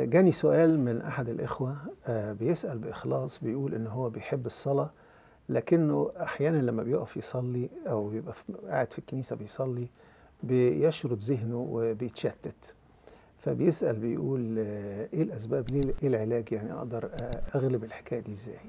جاني سؤال من أحد الإخوة آه، بيسأل بإخلاص بيقول إن هو بيحب الصلاة لكنه أحيانا لما بيقف يصلي أو بيبقى في- قاعد في الكنيسة بيصلي بيشرد ذهنه وبيتشتت فبيسأل بيقول آه، إيه الأسباب ليه إيه العلاج يعني أقدر آه، أغلب الحكاية دي إزاي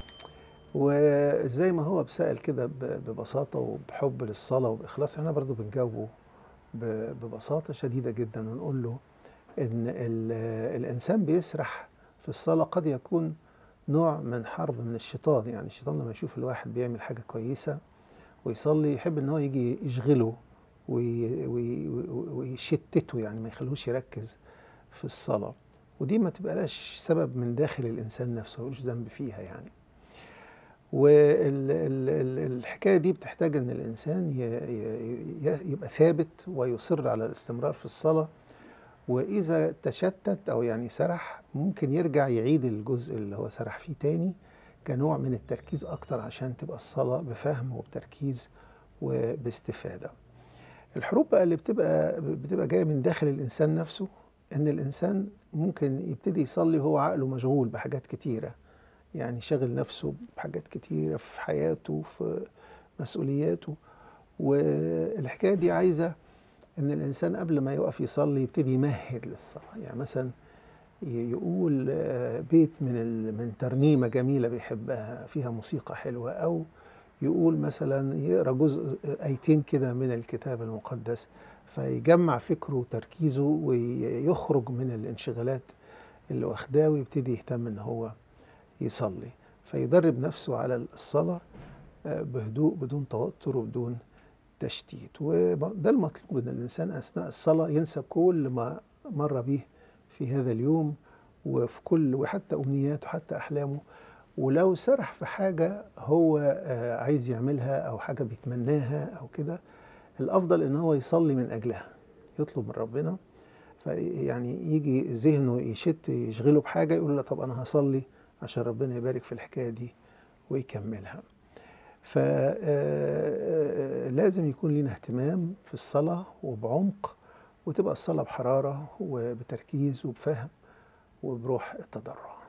وزي ما هو بسأل كده ب- ببساطة وبحب للصلاة وبإخلاص احنا برضو بنجاوبه ب- ببساطة شديدة جدا ونقول له إن ال- الإنسان بيسرح في الصلاة قد يكون نوع من حرب من الشيطان يعني الشيطان لما يشوف الواحد بيعمل حاجة كويسة ويصلي يحب إن هو يجي يشغله وي- وي- وي- ويشتته يعني ما يخلوش يركز في الصلاة ودي ما تبقاش سبب من داخل الإنسان نفسه ملوش ذنب فيها يعني والحكاية دي بتحتاج ان الانسان ي- ي- ي- يبقى ثابت ويصر على الاستمرار في الصلاة واذا تشتت او يعني سرح ممكن يرجع يعيد الجزء اللي هو سرح فيه تاني كنوع من التركيز اكتر عشان تبقى الصلاة بفهم وبتركيز وباستفادة الحروب بقى اللي بتبقى بتبقى جاية من داخل الانسان نفسه ان الانسان ممكن يبتدي يصلي وهو عقله مشغول بحاجات كتيره يعني شاغل نفسه بحاجات كتيرة في حياته في مسؤولياته والحكاية دي عايزة إن الإنسان قبل ما يقف يصلي يبتدي يمهد للصلاة يعني مثلا ي- يقول آه، بيت من ال- من ترنيمة جميلة بيحبها فيها موسيقى حلوة أو يقول مثلا يقرأ جزء آيتين كده من الكتاب المقدس فيجمع فكره وتركيزه ويخرج من الانشغالات اللي واخداه ويبتدي يهتم إن هو يصلي فيدرب نفسه على الصلاة آه، بهدوء بدون توتر وبدون تشتيت وده المطلوب ان الانسان اثناء الصلاة ينسى كل ما مر به في هذا اليوم وفي كل وحتى امنياته حتى احلامه ولو سرح في حاجة هو آه، عايز يعملها او حاجة بيتمناها او كده الافضل ان هو يصلي من اجلها يطلب من ربنا فيعني يجي ذهنه يشت يشغله بحاجة يقول له طب أنا هصلي عشان ربنا يبارك في الحكاية دي ويكملها فلازم يكون لنا اهتمام في الصلاة وبعمق وتبقى الصلاة بحرارة وبتركيز وبفهم وبروح التضرع